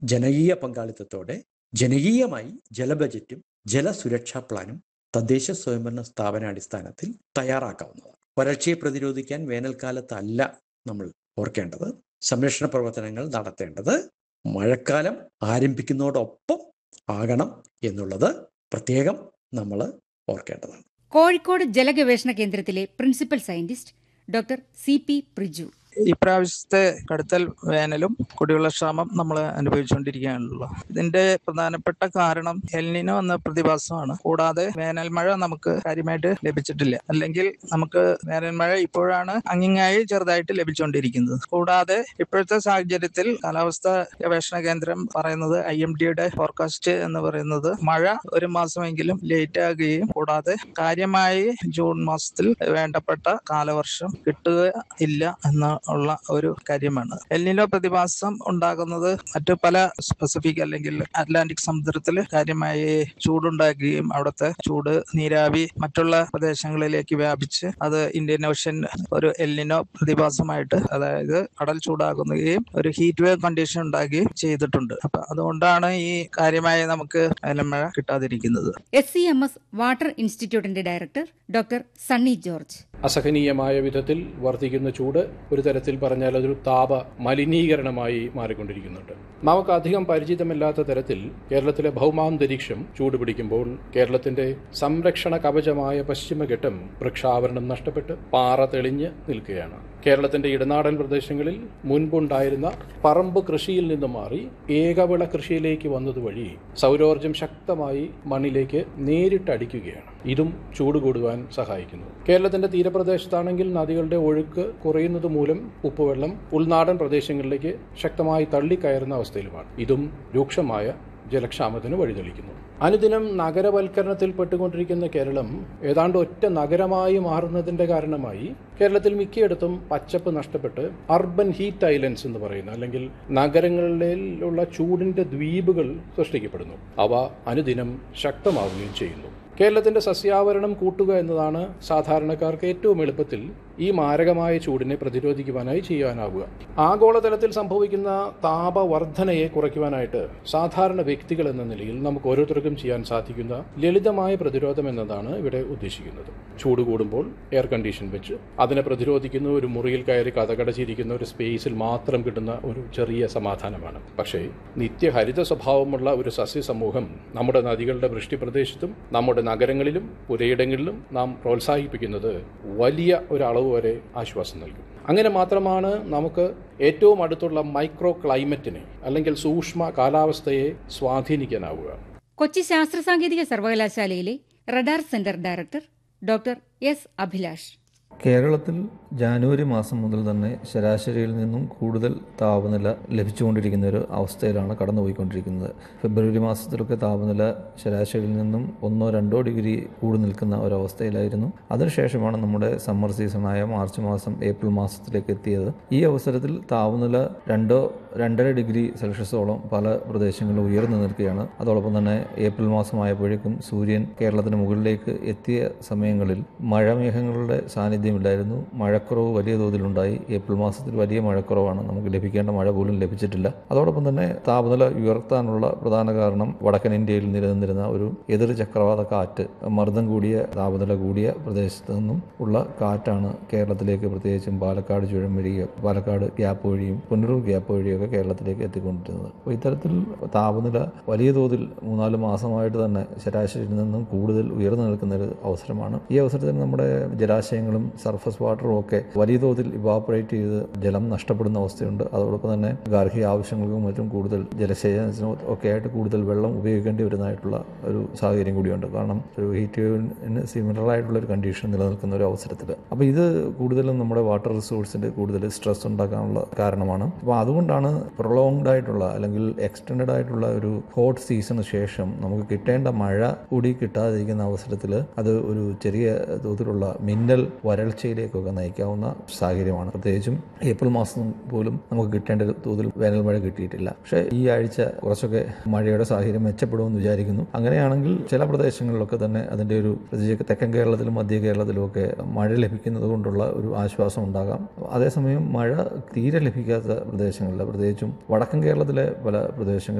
ജനകീയ പങ്കാളിത്തത്തോടെ ജനകീയമായി ജലബജറ്റും ജലസുരക്ഷാ പ്ലാനും തദ്ദേശ സ്വയംഭരണ സ്ഥാപനാടിസ്ഥാനത്തിൽ തയ്യാറാക്കാവുന്നതാണ് വരൾച്ചയെ പ്രതിരോധിക്കാൻ വേനൽക്കാലത്തല്ല നമ്മൾ ഓർക്കേണ്ടത് സംരക്ഷണ പ്രവർത്തനങ്ങൾ നടത്തേണ്ടത് മഴക്കാലം ആരംഭിക്കുന്നതോടൊപ്പം ആകണം എന്നുള്ളത് പ്രത്യേകം നമ്മൾ ഓർക്കേണ്ടതാണ് കോഴിക്കോട് ജലഗവേഷണ കേന്ദ്രത്തിലെ principal scientist doctor C P Priju ഇപ്രാവശ്യത്തെ കടുത്തൽ വേനലും കുടിവെള്ളക്ഷാമം നമ്മൾ അനുഭവിച്ചുകൊണ്ടിരിക്കുകയാണല്ലോ ഇതിന്റെ പ്രധാനപ്പെട്ട കാരണം എൽനിനോ എന്ന പ്രതിഭാസമാണ് കൂടാതെ വേനൽ മഴ നമുക്ക് കാര്യമായിട്ട് ലഭിച്ചിട്ടില്ല അല്ലെങ്കിൽ നമുക്ക് വേനൽ മഴ ഇപ്പോഴാണ് അങ്ങിങ്ങായി ചെറുതായിട്ട് ലഭിച്ചുകൊണ്ടിരിക്കുന്നത് കൂടാതെ ഇപ്പോഴത്തെ സാഹചര്യത്തിൽ കാലാവസ്ഥാ ഗവേഷണ കേന്ദ്രം പറയുന്നത് ഐ എം ഡിയുടെ ഫോർകാസ്റ്റ് എന്ന് പറയുന്നത് മഴ ഒരു മാസമെങ്കിലും ലേറ്റ് ആകുകയും കൂടാതെ കാര്യമായി ജൂൺ മാസത്തിൽ വേണ്ടപ്പെട്ട കാലവർഷം കിട്ടുക ഇല്ല എന്ന ഉള്ള ഒരു കാര്യമാണ് എൽനിനോ പ്രതിഭാസം ഉണ്ടാകുന്നത് മറ്റു പല പസഫിക് അല്ലെങ്കിൽ അറ്റ്ലാന്റിക് സമുദ്രത്തിൽ കാര്യമായി ചൂടുണ്ടാക്കുകയും അവിടുത്തെ ചൂട് നീരാവി മറ്റുള്ള പ്രദേശങ്ങളിലേക്ക് വ്യാപിച്ച് അത് ഇന്ത്യൻ ഓഷ്യൻ ഒരു എൽനിനോ പ്രതിഭാസമായിട്ട് അതായത് കടൽ ചൂടാകുകയും ഒരു ഹീറ്റ് വേവ് കണ്ടീഷൻ ഉണ്ടാകുകയും ചെയ്തിട്ടുണ്ട് അപ്പൊ അതുകൊണ്ടാണ് ഈ കാര്യമായി നമുക്ക് വേനൽമഴ കിട്ടാതിരിക്കുന്നത് S C M S water ഇൻസ്റ്റിറ്റ്യൂട്ടിന്റെ ഡയറക്ടർ ഡോക്ടർ സണ്ണി ജോർജ് അസഹനീയമായ വിധത്തിൽ വർദ്ധിക്കുന്ന ചൂട് ഒരു തരത്തിൽ പറഞ്ഞാൽ അതൊരു താപ മലിനീകരണമായി മാറിക്കൊണ്ടിരിക്കുന്നുണ്ട് നമുക്ക് അധികം പരിചിതമല്ലാത്ത തരത്തിൽ കേരളത്തിലെ ഭൗമാന്തരീക്ഷം ചൂടുപിടിക്കുമ്പോൾ കേരളത്തിന്റെ സംരക്ഷണ കവചമായ പശ്ചിമഘട്ടം വൃക്ഷാവരണം നഷ്ടപ്പെട്ട് പാറ തെളിഞ്ഞ് നിൽക്കുകയാണ് കേരളത്തിന്റെ ഇടനാടൻ പ്രദേശങ്ങളിൽ മുൻപുണ്ടായിരുന്ന പറമ്പ് കൃഷിയിൽ നിന്ന് മാറി ഏകവിള കൃഷിയിലേക്ക് വന്നതുവഴി സൗരോർജം ശക്തമായി മണ്ണിലേക്ക് നേരിട്ടടിക്കുകയാണ് ഇതും ചൂട് കൂടുവാൻ സഹായിക്കുന്നു കേരളത്തിന്റെ തീരപ്രദേശത്താണെങ്കിൽ നദികളുടെ ഒഴുക്ക് കുറയുന്നത് മൂലം ഉപ്പുവെള്ളം ഉൾനാടൻ പ്രദേശങ്ങളിലേക്ക് ശക്തമായി തള്ളിക്കയറുന്ന അവസ്ഥയിലുമാണ് ഇതും രൂക്ഷമായ ജലക്ഷാമത്തിന് വഴിതെളിക്കുന്നു അനുദിനം നഗരവൽക്കരണത്തിൽ പെട്ടുകൊണ്ടിരിക്കുന്ന കേരളം ഏതാണ്ട് ഒറ്റ നഗരമായി മാറുന്നതിന്റെ കാരണമായി കേരളത്തിൽ മിക്കയിടത്തും പച്ചപ്പ് നഷ്ടപ്പെട്ട് അർബൻ ഹീറ്റ് ഐലൻഡ്സ് എന്ന് പറയുന്ന അല്ലെങ്കിൽ നഗരങ്ങളിലുള്ള ചൂടിന്റെ ദ്വീപുകൾ സൃഷ്ടിക്കപ്പെടുന്നു അവ അനുദിനം ശക്തമാവുകയും ചെയ്യുന്നു കേരളത്തിന്റെ സസ്യാവരണം കൂട്ടുക എന്നതാണ് സാധാരണക്കാർക്ക് ഏറ്റവും എളുപ്പത്തിൽ ഈ മാരകമായ ചൂടിനെ പ്രതിരോധിക്കുവാനായി ചെയ്യാനാവുക ആഗോളതലത്തിൽ സംഭവിക്കുന്ന താപവർദ്ധനയെ കുറയ്ക്കുവാനായിട്ട് സാധാരണ വ്യക്തികൾ എന്ന നിലയിൽ നമുക്ക് ഓരോരുത്തർക്കും ചെയ്യാൻ സാധിക്കുന്ന ലളിതമായ പ്രതിരോധം എന്നതാണ് ഇവിടെ ഉദ്ദേശിക്കുന്നത് ചൂട് കൂടുമ്പോൾ എയർ കണ്ടീഷൻ വെച്ച് അതിനെ പ്രതിരോധിക്കുന്ന ഒരു മുറിയിൽ കയറി കഥകടച്ചിരിക്കുന്ന ഒരു സ്പേസിൽ മാത്രം കിട്ടുന്ന ഒരു ചെറിയ സമാധാനമാണ് പക്ഷേ നിത്യഹരിത സ്വഭാവമുള്ള ഒരു സസ്യസമൂഹം നമ്മുടെ നദികളുടെ വൃഷ്ടിപ്രദേശത്തും നമ്മുടെ നഗരങ്ങളിലും പുരയിടങ്ങളിലും നാം പ്രോത്സാഹിപ്പിക്കുന്നത് വലിയ ഒരു അളവ് വരെ ആശ്വാസം നൽകും അങ്ങനെ മാത്രമാണ് നമുക്ക് ഏറ്റവും അടുത്തുള്ള മൈക്രോ ക്ലൈമറ്റിനെ അല്ലെങ്കിൽ സൂക്ഷ്മ കാലാവസ്ഥയെ സ്വാധീനിക്കാനാവുക കൊച്ചി ശാസ്ത്ര സാങ്കേതിക സർവകലാശാലയിലെ radar centre director doctor S Abhilash കേരളത്തിൽ ജാനുവരി മാസം മുതൽ തന്നെ ശരാശരിയിൽ നിന്നും കൂടുതൽ താപനില ലഭിച്ചുകൊണ്ടിരിക്കുന്ന ഒരു അവസ്ഥയിലാണ് കടന്നുപോയിക്കൊണ്ടിരിക്കുന്നത് ഫെബ്രുവരി മാസത്തിലൊക്കെ താപനില ശരാശരിയിൽ നിന്നും ഒന്നോ രണ്ടോ ഡിഗ്രി കൂടി നിൽക്കുന്ന ഒരവസ്ഥയിലായിരുന്നു അതിനുശേഷമാണ് നമ്മുടെ സമ്മർ സീസണായ മാർച്ച് മാസം ഏപ്രിൽ മാസത്തിലേക്ക് എത്തിയത് ഈ അവസരത്തിൽ താപനില രണ്ടോ രണ്ടര ഡിഗ്രി സെൽഷ്യസോളം പല പ്രദേശങ്ങളിലും ഉയർന്നു നിൽക്കുകയാണ് അതോടൊപ്പം തന്നെ ഏപ്രിൽ മാസമായപ്പോഴേക്കും സൂര്യൻ കേരളത്തിന് മുകളിലേക്ക് എത്തിയ സമയങ്ങളിൽ മഴമേഘങ്ങളുടെ സാന്നിധ്യമില്ലായിരുന്നു മഴക്കുറവ് വലിയ തോതിലുണ്ടായി ഏപ്രിൽ മാസത്തിൽ വലിയ മഴക്കുറവാണ് നമുക്ക് ലഭിക്കേണ്ട മഴ പോലും ലഭിച്ചിട്ടില്ല അതോടൊപ്പം തന്നെ താപനില ഉയർത്താനുള്ള പ്രധാന കാരണം വടക്കൻ ഇന്ത്യയിൽ നിലനിന്നിരുന്ന ഒരു എതിർ ചക്രവാത കാറ്റ് മർദ്ദം കൂടിയ താപനില കൂടിയ പ്രദേശത്ത് നിന്നും ഉള്ള കാറ്റാണ് കേരളത്തിലേക്ക് പ്രത്യേകിച്ചും പാലക്കാട് ചുഴം വരിക പാലക്കാട് ഗ്യാപ്പ് വഴിയും പുനലൂർ ഗ്യാപ്പ് വഴിയൊക്കെ കേരളത്തിലേക്ക് എത്തിക്കൊണ്ടിരുന്നത് അപ്പോൾ ഇത്തരത്തിൽ താപനില വലിയ തോതിൽ മൂന്നാല് മാസമായിട്ട് തന്നെ ശരാശരിയിൽ നിന്നും കൂടുതൽ ഉയർന്നു നിൽക്കുന്ന ഒരു അവസരമാണ് ഈ അവസരത്തിൽ നമ്മുടെ ജലാശയങ്ങളും സർഫസ് വാട്ടറും ഒക്കെ വലിയ തോതിൽ ഇവാപ്പറേറ്റ് ചെയ്ത് ജലം നഷ്ടപ്പെടുന്ന അവസ്ഥയുണ്ട് അതോടൊപ്പം തന്നെ ഗാർഹിക ആവശ്യങ്ങൾക്കും മറ്റും കൂടുതൽ ജലസേചനത്തിനും ഒക്കെ ആയിട്ട് കൂടുതൽ വെള്ളം ഉപയോഗിക്കേണ്ടി വരുന്നതായിട്ടുള്ള ഒരു സാഹചര്യം കൂടിയുണ്ട് കാരണം ഒരു ഹീറ്റ് വേവിന് സിമിലർ ആയിട്ടുള്ള ഒരു കണ്ടീഷൻ നിലനിൽക്കുന്ന ഒരു അവസരത്തിൽ അപ്പോൾ ഇത് കൂടുതലും നമ്മുടെ വാട്ടർ റിസോഴ്സിൻ്റെ കൂടുതൽ സ്ട്രെസ് ഉണ്ടാക്കാനുള്ള കാരണമാണ് അപ്പോൾ അതുകൊണ്ടാണ് പ്രൊളോങ്ഡ് ആയിട്ടുള്ള അല്ലെങ്കിൽ എക്സ്റ്റെൻഡ് ആയിട്ടുള്ള ഒരു ഹോട്ട് സീസണിന് ശേഷം നമുക്ക് കിട്ടേണ്ട മഴ കൂടി കിട്ടാതിരിക്കുന്ന അവസരത്തിൽ അത് ഒരു ചെറിയ തോതിലുള്ള മിന്നൽ വരൾ വരൾച്ചയിലേക്കൊക്കെ നയിക്കാവുന്ന സാഹചര്യമാണ് പ്രത്യേകിച്ചും ഏപ്രിൽ മാസം പോലും നമുക്ക് കിട്ടേണ്ട ഒരു തോതിൽ വേനൽ മഴ കിട്ടിയിട്ടില്ല പക്ഷേ ഈ ആഴ്ച കുറച്ചൊക്കെ മഴയുടെ സാഹചര്യം മെച്ചപ്പെടുമെന്ന് വിചാരിക്കുന്നു അങ്ങനെയാണെങ്കിൽ ചില പ്രദേശങ്ങളിലൊക്കെ തന്നെ അതിൻ്റെ ഒരു പ്രത്യേകിച്ച് തെക്കൻ കേരളത്തിലും മധ്യ കേരളത്തിലും ഒക്കെ മഴ ലഭിക്കുന്നത് കൊണ്ടുള്ള ഒരു ആശ്വാസം ഉണ്ടാകാം അതേസമയം മഴ തീരെ ലഭിക്കാത്ത പ്രദേശങ്ങളിൽ പ്രത്യേകിച്ചും വടക്കൻ കേരളത്തിലെ പല പ്രദേശങ്ങളിൽ